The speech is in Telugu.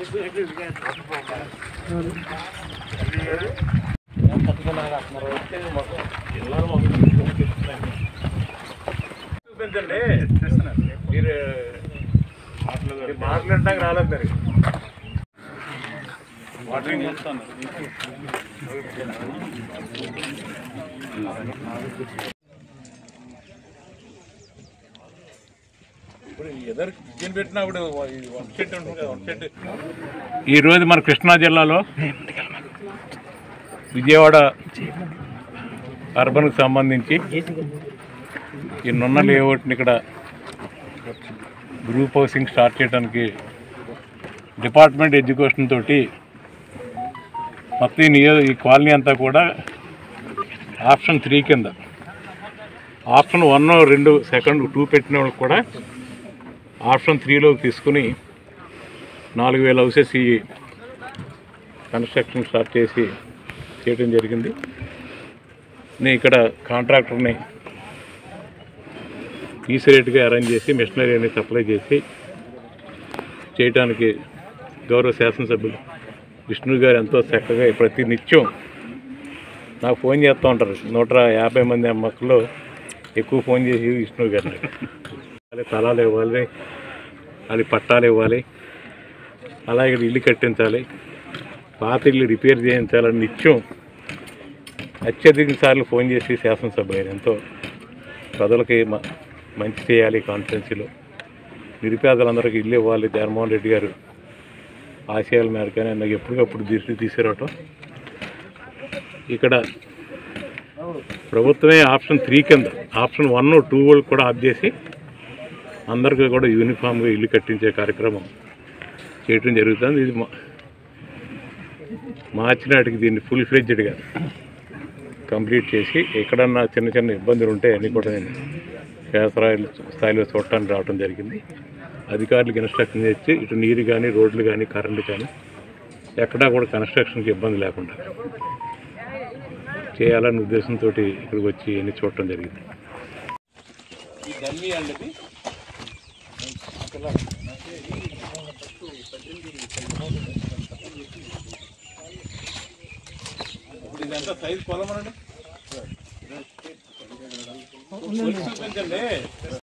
చూపించండి మీరు మీరు మాట్లాడడానికి రాలేదు మరి వాటరింగ్ చేస్తాను ఇప్పుడు ఎదరు కిచెన్ పెట్టినప్పుడు వన్ సెట్ ఉంటుంది కదా వన్ సెట్ ఈరోజు మన కృష్ణా జిల్లాలో విజయవాడ అర్బన్కి సంబంధించి ఈ నున్న లేఅవుట్ని ఇక్కడ గ్రూప్ హౌసింగ్ స్టార్ట్ చేయడానికి డిపార్ట్మెంట్ ఎడ్యుకేషన్ తోటి మొత్తం ఈ నియో ఈ కాలనీ అంతా కూడా ఆప్షన్ త్రీ కింద ఆప్షన్ వన్ రెండు సెకండ్ టూ పెట్టిన వాళ్ళకి కూడా ఆప్షన్ త్రీలోకి తీసుకుని నాలుగు వేల హౌసెస్ ఈ కన్స్ట్రక్షన్ స్టార్ట్ చేసి చేయడం జరిగింది నేను ఇక్కడ కాంట్రాక్టర్ని ఈసీ రేట్గా అరేంజ్ చేసి మిషనరీ అనేది సప్లై చేసి చేయడానికి గౌరవ శాసనసభ్యులు విష్ణు గారు ఎంతో చక్కగా ప్రతి నిత్యం నాకు ఫోన్ చేస్తూ ఉంటారు నూట యాభై మంది అమ్మకుల్లో ఎక్కువ ఫోన్ చేసి విష్ణు గారిని వాళ్ళకి తలాలు ఇవ్వాలి వాళ్ళకి పట్టాలు ఇవ్వాలి అలాగే ఇల్లు కట్టించాలి పాత ఇల్లు రిపేర్ చేయించాలని నిత్యం అత్యధిక సార్లు ఫోన్ చేసి శాసనసభ గారు ఎంతో ప్రజలకి మ- మంచి చేయాలి కాన్స్టిట్యున్సీలో నిరుపేదలందరికీ ఇల్లు ఇవ్వాలి జగన్మోహన్ రెడ్డి గారు ఆశయాల మేరకనే నాకు ఎప్పటికప్పుడు దృష్టి తీసుకురావటం ఇక్కడ ప్రభుత్వమే ఆప్షన్ త్రీ కింద ఆప్షన్ వన్ టూ వాళ్ళు కూడా ఆఫ్ చేసి అందరికీ కూడా యూనిఫామ్గా ఇల్లు కట్టించే కార్యక్రమం చేయటం జరుగుతుంది ఇది మా- మార్చి నాటికి దీన్ని ఫుల్ ఫ్లెడ్జ్డ్గా కంప్లీట్ చేసి ఎక్కడన్నా చిన్న చిన్న ఇబ్బందులు ఉంటే అన్నీ కూడా నేను క్షేత్రస్థాయిలో స్థాయిలో చూడటానికి రావడం జరిగింది అధికారులకు ఇన్స్ట్రక్షన్ చేసి ఇటు నీరు కానీ రోడ్లు కానీ కరెంటు కానీ ఎక్కడా కూడా కన్స్ట్రక్షన్కి ఇబ్బంది లేకుండా చేయాలనే ఉద్దేశంతో ఇక్కడికి వచ్చి అన్ని చూడటం జరిగింది ఈ డమ్మీ అన్నది ఇప్పుడు ఇదంతా సైజ్ కొలమనండి చూపించండి